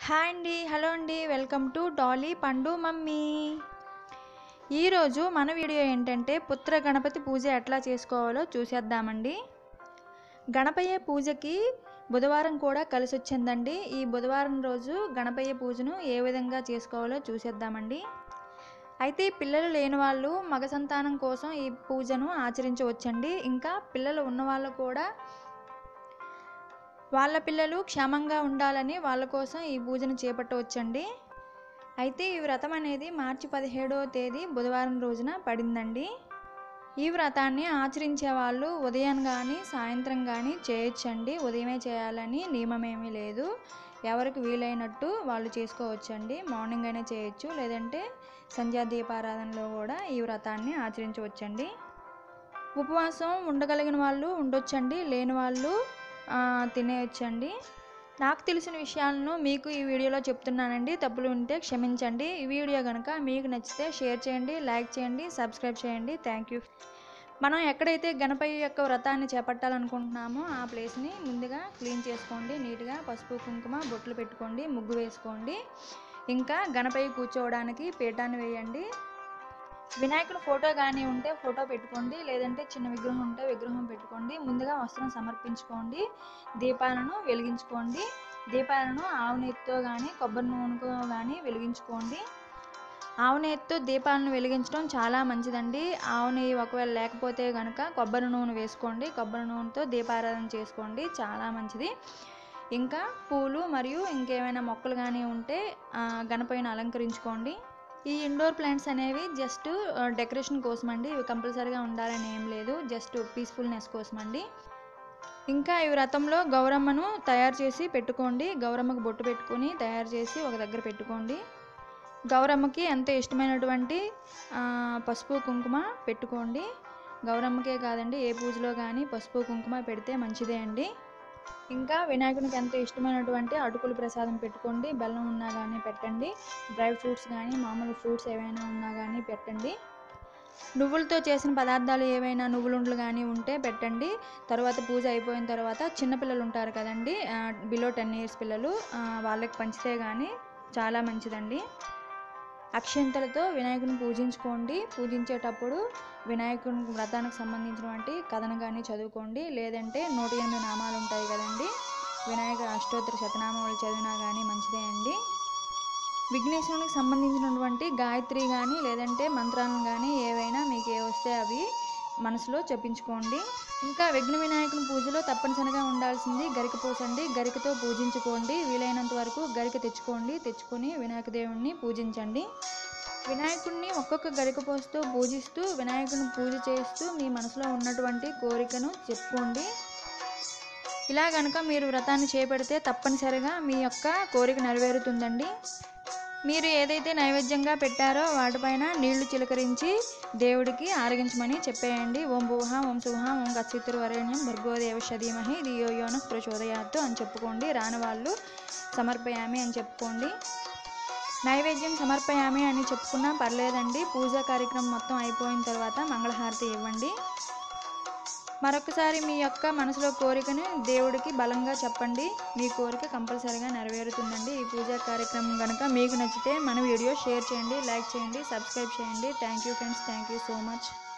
hi అండి hello అండి welcome to Dolly Pandu mummy ఈరోజు మన వీడియో ఏంటంటే పుత్ర గణపతి పూజ ఎట్లా చేసుకోవాలో చూసేద్దామండి గణపయ్య పూజకి బుధవారం కూడా కలిసి వచ్చిందండి ఈ బుధవారం రోజు గణపయ్య పూజను ఏ విధంగా చేసుకోవాలో చూసేద్దామండి అయితే పిల్లలు లేని వాళ్ళు మగ సంతానం కోసం ఈ పూజను ఆచరించవచ్చండి ఇంకా పిల్లలు ఉన్న వాళ్ళు కూడా వాళ్ళ పిల్లలు క్షేమంగా ఉండాలని వాళ్ళ కోసం ఈ పూజను చేపట్టవచ్చండి అయితే ఈ వ్రతం అనేది మార్చి పదిహేడవ తేదీ బుధవారం రోజున పడిందండి ఈ వ్రతాన్ని ఆచరించే వాళ్ళు ఉదయం కానీ సాయంత్రం కానీ చేయొచ్చండి ఉదయమే చేయాలని నియమమేమీ లేదు ఎవరికి వీలైనట్టు వాళ్ళు చేసుకోవచ్చండి మార్నింగ్ అయినా చేయొచ్చు లేదంటే సంధ్యా దీపారాధనలో కూడా ఈ వ్రతాన్ని ఆచరించవచ్చండి ఉపవాసం ఉండగలిగిన వాళ్ళు ఉండొచ్చండి లేని వాళ్ళు ఆ, తినేయొచ్చండి నాకు తెలిసిన విషయాలను మీకు ఈ వీడియోలో చెప్తున్నానండి తప్పులు ఉంటే క్షమించండి ఈ వీడియో కనుక మీకు నచ్చితే షేర్ చేయండి లైక్ చేయండి సబ్స్క్రైబ్ చేయండి థ్యాంక్ యూ మనం ఎక్కడైతే గణపతి యొక్క వ్రతాన్ని చేపట్టాలనుకుంటున్నామో ఆ ప్లేస్ని ముందుగా క్లీన్ చేసుకోండి నీట్గా పసుపు కుంకుమ బొట్లు పెట్టుకోండి ముగ్గు వేసుకోండి ఇంకా గణపతి కూర్చోవడానికి పీఠాన్ని వేయండి వినాయకుడు ఫోటో కానీ ఉంటే ఫోటో పెట్టుకోండి లేదంటే చిన్న విగ్రహం ఉంటే విగ్రహం పెట్టుకోండి ముందుగా వస్త్రం సమర్పించుకోండి దీపాలను వెలిగించుకోండి దీపాలను ఆవు నెయ్యితో కానీ కొబ్బరి నూనెతో కానీ వెలిగించుకోండి ఆవు నెయ్యితో దీపాలను వెలిగించడం చాలా మంచిదండి ఆవు నెయ్యి ఒకవేళ లేకపోతే కనుక కొబ్బరి నూనె వేసుకోండి కొబ్బరి నూనెతో దీపారాధన చేసుకోండి చాలా మంచిది ఇంకా పూలు మరియు ఇంకేమైనా మొక్కలు కానీ ఉంటే ఆ, గణపతిని అలంకరించుకోండి ఈ ఇండోర్ ప్లాంట్స్ అనేవి జస్ట్ డెకరేషన్ కోసం అండి ఇవి కంపల్సరీగా ఉండాలని ఏం లేదు జస్ట్ పీస్ఫుల్నెస్ కోసం అండి ఇంకా ఈ వ్రతంలో గౌరమ్మను తయారు చేసి పెట్టుకోండి గౌరమ్మకు బొట్టు పెట్టుకొని తయారు చేసి ఒక దగ్గర పెట్టుకోండి గౌరమ్మకి ఎంతో ఇష్టమైనటువంటి ఆ, పసుపు కుంకుమ పెట్టుకోండి గౌరమ్మకే కాదండి ఏ పూజలో కానీ పసుపు కుంకుమ పెడితే మంచిదే అండి ఇంకా వినాయకునికి ఎంతో ఇష్టమైనటువంటి అటుకులు ప్రసాదం పెట్టుకోండి బెల్లం ఉన్నా కానీ పెట్టండి డ్రై ఫ్రూట్స్ కానీ మామూలు ఫ్రూట్స్ ఏవైనా ఉన్నా కానీ పెట్టండి నువ్వులతో చేసిన పదార్థాలు ఏవైనా నువ్వులుండ్లు కానీ ఉంటే పెట్టండి తర్వాత పూజ అయిపోయిన తర్వాత చిన్నపిల్లలు ఉంటారు కదండి బిలో టెన్ ఇయర్స్ పిల్లలు ఆ, వాళ్ళకి పంచితే కానీ చాలా మంచిదండి అక్షంతలతో వినాయకుని పూజించుకోండి పూజించేటప్పుడు వినాయకుని వ్రతానికి సంబంధించినటువంటి కథను కానీ చదువుకోండి లేదంటే నూట ఎనిమిది నామాలు ఉంటాయి కదండి వినాయక అష్టోత్తర శతనామాలు చదివినా కానీ మంచిదే అండి విఘ్నేశ్వరునికి సంబంధించినటువంటి గాయత్రి కానీ లేదంటే మంత్రాలను కానీ ఏవైనా మీకు ఏ వస్తే అవి మనసులో చెప్పించుకోండి ఇంకా విఘ్న వినాయకుని పూజలో తప్పనిసరిగా ఉండాల్సింది గరిక పోసండి గరికతో పూజించుకోండి వీలైనంత వరకు గరిక తెచ్చుకోండి తెచ్చుకొని వినాయక దేవుణ్ణి పూజించండి వినాయకుడిని ఒక్కొక్క గరిక పోస్తూ పూజిస్తూ వినాయకుని పూజ చేస్తూ మీ మనసులో ఉన్నటువంటి కోరికను చెప్పుకోండి ఇలా కనుక మీరు వ్రతాన్ని చేపడితే తప్పనిసరిగా మీ యొక్క కోరిక నెరవేరుతుందండి మీరు ఏదైతే నైవేద్యంగా పెట్టారో వాటిపైన నీళ్లు చిలకరించి దేవుడికి ఆరగించమని చెప్పేయండి ఓం భూహ ఓం శుభ ఓం కచ్చితురు వరేణ్యం భర్గోదేవ షధీమహి దియో యోన ప్రచోదయాత్తు అని చెప్పుకోండి రాని వాళ్ళు సమర్పయామి అని చెప్పుకోండి నైవేద్యం సమర్పయామి అని చెప్పుకున్నా పర్లేదండి పూజా కార్యక్రమం మొత్తం అయిపోయిన తర్వాత మంగళహారతి ఇవ్వండి మరొకసారి మీ యొక్క మనసులో కోరికను దేవుడికి బలంగా చెప్పండి మీ కోరిక కంపల్సరీగా నెరవేరుతుందండి ఈ పూజా కార్యక్రమం కనుక మీకు నచ్చితే మన వీడియో షేర్ చేయండి లైక్ చేయండి సబ్స్క్రైబ్ చేయండి thank you friends thank you so much